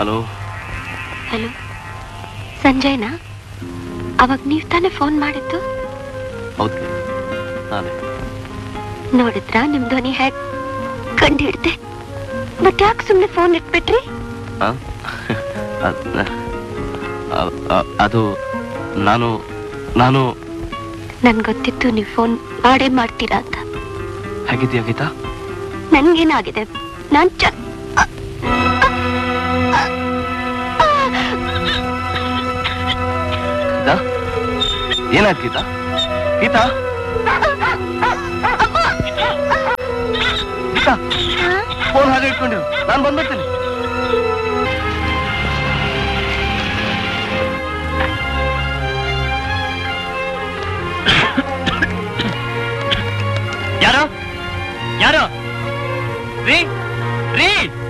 Hello hello ಸಂಜಯ್ನಾ ಅವಾಗ ನೀವು ತಾನೇ ಫೋನ್ ಮಾಡಿದ್ದು ಹೌದು ನಾನೇ ನೋಡಿದ್ರ ನಿಮ್ ಧ್ವನಿ ಹ್ಯಾಕ್ ಕಂಡು ಹಿಡ್ದೆ ಬಟ್ ಯಾಕೆ ಸುಮ್ಮನೆ ಫೋನ್ ಇಟ್ಬಿಟ್ರಿ ಆ? ಅದ್- ಅ- ಅ- ಅದು ನಾನು ನಾನು ನನ್ ಗೊತ್ತಿತ್ತು ನೀವು ಫೋನ್ ಮಾಡೇ ಮಾಡ್ತೀರಾ ಅಂತ ಹೇಗಿದ್ಯಾ ಗೀತಾ ನನ್ಗೇನಾಗಿದೆ ನಾನ್ ಚ ಗೀತಾ ಏನಾಯ್ತು ಗೀತಾ ಗೀತಾ ಗೀತಾ ಫೋನ್ ಹಾಗೆ ಇಟ್ಕೊಂಡಿರು ನಾನು ಬಂದ್ಬಿಡ್ತೀನಿ ಯಾರು ಯಾರು ರೀ ರೀ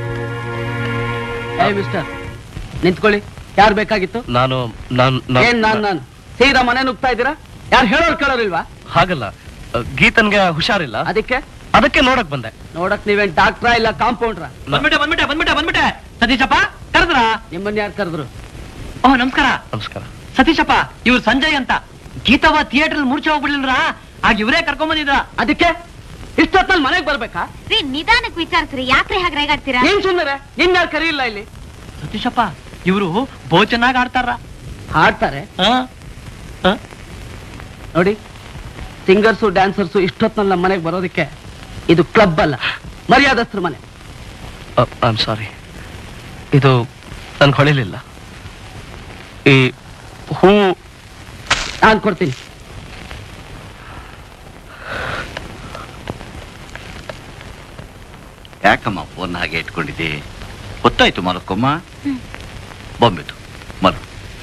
ಏ ಮಿಸ್ಟರ್ ನಿಂತ್ಕೊಳ್ಳಿ ಯಾರು ಬೇಕಾಗಿತ್ತು ನಾನು ನಾನು ನಾನು- ಏನ್ ನಾನ್ ನಾನು ಸೀದಾ ಮನೆ ನುಗ್ತಾ ಇದ್ದೀರಾ ಯಾರು ಹೇಳೋರು ಕೇಳೋರಿಲ್ವಾ ಹಾಗಲ್ಲ ಅ, ಗೀತನ್ಗೆ ಹುಷಾರಿಲ್ಲ ಅದಕ್ಕೆ ಅದಕ್ಕೆ ನೋಡಕ್ ಬಂದೆ ನೋಡಕ್ ನೀವೇನ್ ಡಾಕ್ಟ್ರಾ ಇಲ್ಲ ಕಾಂಪೌಂಡ್ರಾ ಬಂದ್ಬಿಟ್ಟೆ ಬಂದ್ಬಿಟ್ಟೆ ಬಂದ್ಬಿಟ್ಟೆ ಬಂದ್ಬಿಟ್ಟೆ ಸತೀಶಪ್ಪ ಕರೆದ್ರ ನಿಮ್ಮನ್ನ ಯಾರು ಕರೆದ್ರು ಓಹ್ ನಮಸ್ಕಾರ ನಮಸ್ಕಾರ ಸತೀಶಪ್ಪ ಇವ್ರು ಸಂಜಯ್ ಅಂತ ಗೀತವ ಥಿಯೇಟರ್ ಮೂರ್ಛೆ ಹೋಗ್ಬಿಡ್ಲಿಲ್ರ ಆಗ ಇವರೇ ಕರ್ಕೊಂಡ್ ಬಂದಿದ್ರ ಅದಕ್ಕೆ ಇಷ್ಟೊತ್ತಲ್ಲಿ ಮನೆಗೆ ಬರ್ಬೇಕಾ ರೀ ನಿಧಾನಕ್ಕೆ ವಿಚಾರಿಸ್ರಿ ಯಾಕ್ರಿ ಹಾಗೆ ರೇಗಾಡ್ತೀರಾ ನೀನ್ ಸುಮ್ಮನೆ ನಿನ್ ಯಾರು ಕರೀಲ್ಲ ಇಲ್ಲಿ ಸತೀಶಪ್ಪ ಇವರು ಬಹು ಚೆನ್ನಾಗಿ ಆಡ್ತಾರ ಹಾಡ್ತಾರೆ ಆ? ಆ? ನೋಡಿ ಸಿಂಗರ್ಸು ಡ್ಯಾನ್ಸರ್ಸು ಇಷ್ಟೊತ್ತಲ್ಲಿ ನಮ್ಮ ಮನೆಗೆ ಬರೋದಕ್ಕೆ ಇದು ಕ್ಲಬ್ ಅಲ್ಲ ಮರ್ಯಾದಸ್ತ್ರ ಮನೆ ಐ ಆಮ್ ಸಾರಿ ಇದು ನನ್ಗೆ ಹೊಳಿಲಿಲ್ಲ ಈ ಹೂ ನಾನು ಕೊಡ್ತೀನಿ ಯಾಕಮ್ಮ ಫೋನ್ ಹಾಗೆ ಇಟ್ಕೊಂಡಿದ್ದೆ ಗೊತ್ತಾಯ್ತು ಮಲಕ್ಕಮ್ಮ ಬೊಂಬಿತು ಮಲ್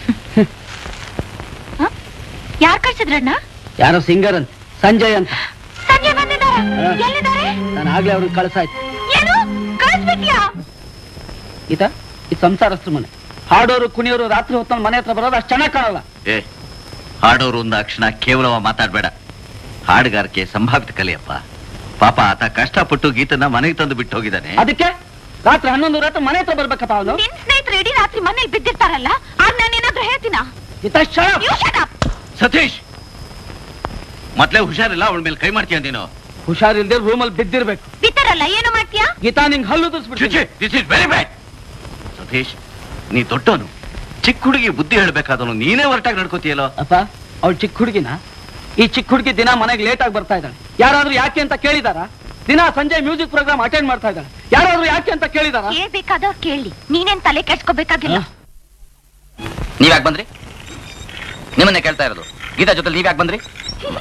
ಯಾರ್ ಕಳ್ಸಿದ್ರಣ್ಣ ಯಾರೋ ಸಿಂಗರ್ ಅಂತ ಸಂಜಯ್ ಅಂತ ಸಂಜೆ ಬಂದಿದ್ದಾರ ಹಾ. ಎಲ್ಲಿದ್ದಾರೆ ನಾನು ಆಗ್ಲೇ ಅವ್ರನ್ನ ಕಳ್ಸಾಯ್ತು ಏನು ಕಳಿಸ್ಬಿಟ್ಯಾ ಈತ ಇದು ಸಂಸಾರಸ್ತ್ರ ಮನೆ ಹಾಡೋರು ಕುಣಿಯೋರು ರಾತ್ರಿ ಹೊತ್ತಲ್ಲಿ ಮನೆ ಹತ್ರ ಬರೋದು ಅಷ್ಟು ಚೆನ್ನಾಗಿ ಕಾಣಲ್ಲ ಏ ಹಾಡೋರು ಒಂದು ಅಕ್ಷಣ ಕೇವಲವ ಮಾತಾಡ್ಬೇಡ ಹಾಡುಗಾರಿಕೆ ಸಂಭಾವಿತ ಕಲೆಯಪ್ಪ ಪಾಪ ಆತ ಕಷ್ಟಪಟ್ಟು ಗೀತನ ಮನೆಗೆ ತಂದು ಬಿಟ್ಟು ಹೋಗಿದ್ದಾನೆ ಅದಕ್ಕೆ ರಾತ್ರಿ ಹನ್ನೊಂದು ರಾತ್ರಿ ಮನೆ ಹತ್ರ ಬರ್ಬೇಕಪ್ಪ ಅವನು ನಿನ್ ಸ್ನೇಹಿತರು ಇಡೀ ರಾತ್ರಿ ಮನೇಲಿ ಬಿದ್ದಿರ್ತಾರಲ್ಲ ಆಗ ನಾನೇನಾದ್ರೂ ಹೇಳ್ತೀನಾ ಈತ ಶರ You shut up. ಸತೀಶ್ ಮೊದ್ಲೇ ಹುಷಾರಿಲ್ಲ ಅವಳ ಮೇಲೆ ಕೈ ಮಾಡ್ತೀಯ ನೀನು ಹುಷಾರಿಲ್ದೆ ರೂಮಲ್ಲಿ ಬಿದ್ದಿರ್ಬೇಕು ಬಿದ್ದಾರಲ್ಲ ಏನು ಮಾಡ್ತೀಯಾ ಗೀತಾ ನಿಂಗೆ ಹಲ್ಲು ಉದುರಿಸ್ಬಿಟ್ಟು this is very bad Satish ನೀ ದೊಡ್ಡವನು ಚಿಕ್ಕ ಹುಡುಗಿ ಬುದ್ಧಿ ಹೇಳ್ಬೇಕಾದನು ನೀನೇ ಹೊರಟಾಗಿ ನಡ್ಕೋತೀಯಲ್ಲೋ ಅಪ್ಪ ಅವಳು ಚಿಕ್ಕ ಹುಡುಗಿನ ಈ ಚಿಕ್ಕ ಹುಡುಗಿ ದಿನ ಮನೆಗೆ ಲೇಟ್ ಆಗಿ ಬರ್ತಾ ಇದ್ದಾಳೆ ಯಾರಾದ್ರೂ ಯಾಕೆ ಅಂತ ಕೇಳಿದಾರ ದಿನ ಸಂಜೆ ಮ್ಯೂಸಿಕ್ ಪ್ರೋಗ್ರಾಮ್ ಅಟೆಂಡ್ ಮಾಡ್ತಾ ಇದ್ದಾಳೆ ಯಾರಾದ್ರೂ ಯಾಕೆ ಅಂತ ಕೇಳಿದಾರ ಕೇಳ್ಬೇಕಾದವ್ರು ಕೇಳಿ ನೀನೇನ್ ತಲೆ ಕೆಡ್ಸ್ಕೋಬೇಕಾಗಿಲ್ಲ ನೀವ್ ಯಾಕೆ ಬಂದ್ರಿ ನಿಮ್ಮನ್ನೇ ಕೇಳ್ತಾ ಇರೋದು ಗೀತಾ ಜೊತೆ ನೀವ್ ಯಾಕೆ ಬಂದ್ರಿ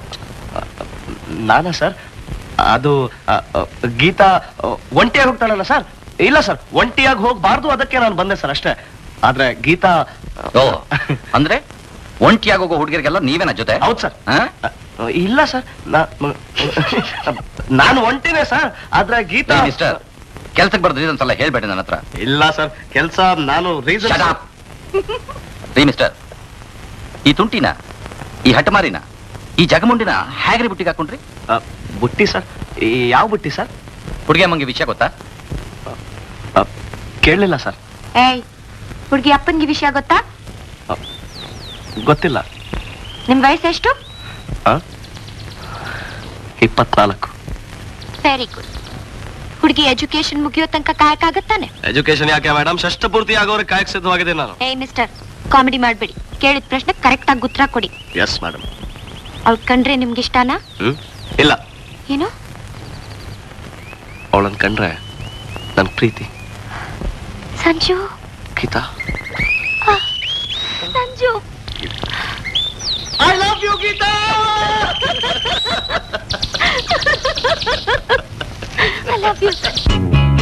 ನಾನಾ ಸರ್ ಅದು ಅ, ಅ, ಗೀತಾ ಅ, ಒಂಟಿಯಾಗಿ ಹೋಗ್ತಾಳಲ್ಲ ಸರ್ ಇಲ್ಲ ಸರ್ ಒಂಟಿಯಾಗಿ ಹೋಗ್ಬಾರ್ದು ಅದಕ್ಕೆ ನಾನು ಬಂದೆ ಸರ್ ಅಷ್ಟೇ ಆದ್ರೆ ಗೀತಾ ಓ ಅಂದ್ರೆ ಒಂಟಿಯಾಗಿ ಹೋಗೋ ಹುಡುಗರಿಗೆಲ್ಲ ನೀವೇನ ಜೊತೆ ಹೌದು ಸರ್ ಹಾ? ಅ, ಇಲ್ಲ ಸರ್ ನಾ- ನಾನು ಒಂಟಿನೇ ಸರ್ ಆದ್ರೆ ಗೀತಾ ಏ, ಮಿಸ್ಟರ್ ಕೆಲ್ಸಕ್ಕೆ ಬರೋದು ರೀಸನ್ಸ್ ಎಲ್ಲ ಹೇಳ್ಬೇಡಿ ನನ್ನ ಹತ್ರ ಇಲ್ಲ ಸರ್ ಕೆಲಸ ನಾನು ರೀಸನ್ Shut up. ರೀ ಮಿಸ್ಟರ್ ಈ ತುಂಟಿನ ಈ ಹಠಮಾರಿನ ಈ ಜಗಮುಂಡಿನ ಹೇಗ್ರಿ ಬುಟ್ಟಿಗೆ ಹಾಕೊಂಡ್ರಿ ಬುಟ್ಟಿ ಸರ್ ಯಾವ ಬುಟ್ಟಿ ಸರ್ ಹುಡುಗಿ ಅಮ್ಮಂಗೆ ವಿಷಯ ಗೊತ್ತಾ ಅ, ಕೇಳಲಿಲ್ಲ ಸರ್ ಏಯ್ ಹುಡ್ಗಿ ಅಪ್ಪನ್ಗೆ ವಿಷಯ ಗೊತ್ತಾ ಗೊತ್ತಿಲ್ಲ ನಿಮ್ ವಯಸ್ಸೆಷ್ಟು ಆ? ಇಪ್ಪತ್ನಾಲ್ಕು ವೆರಿ ಗುಡ್ ಹುಡುಗಿ ಎಜುಕೇಶನ್ ಮುಗಿಯೋ ತನಕ ಕಾಯಕ್ಕಾಗತ್ತಾನೆ ಎಜುಕೇಶನ್ ಯಾಕೆ ಮೇಡಮ್ ಷಷ್ಠ ಪೂರ್ತಿ ಆಗೋರಿಗೆ ಕಾಯಕ್ ಸಿದ್ಧವಾಗಿದೆ ನಾನು ಏಯ್ ಮಿಸ್ಟರ್ ಕಾಮಿಡಿ ಮಾಡ್ಬೇಡಿ ಕೇಳಿದ ಪ್ರಶ್ನೆ ಕರೆಕ್ಟ್ ಆಗಿ ಉತ್ತರ ಕೊಡಿ ಎಸ್ ಮೇಡಮ್ ಅವ್ಳ್ ಕಂಡ್ರೆ ನಿಮ್ಗೆ ಇಷ್ಟನಾ ಹ್ಮ್ ಇಲ್ಲ ಏನು ಅವಳನ್ ಕಂಡ್ರೆ ನನ್ ಪ್ರೀತಿ Sanju Geetha Sanju I love you Geetha I love you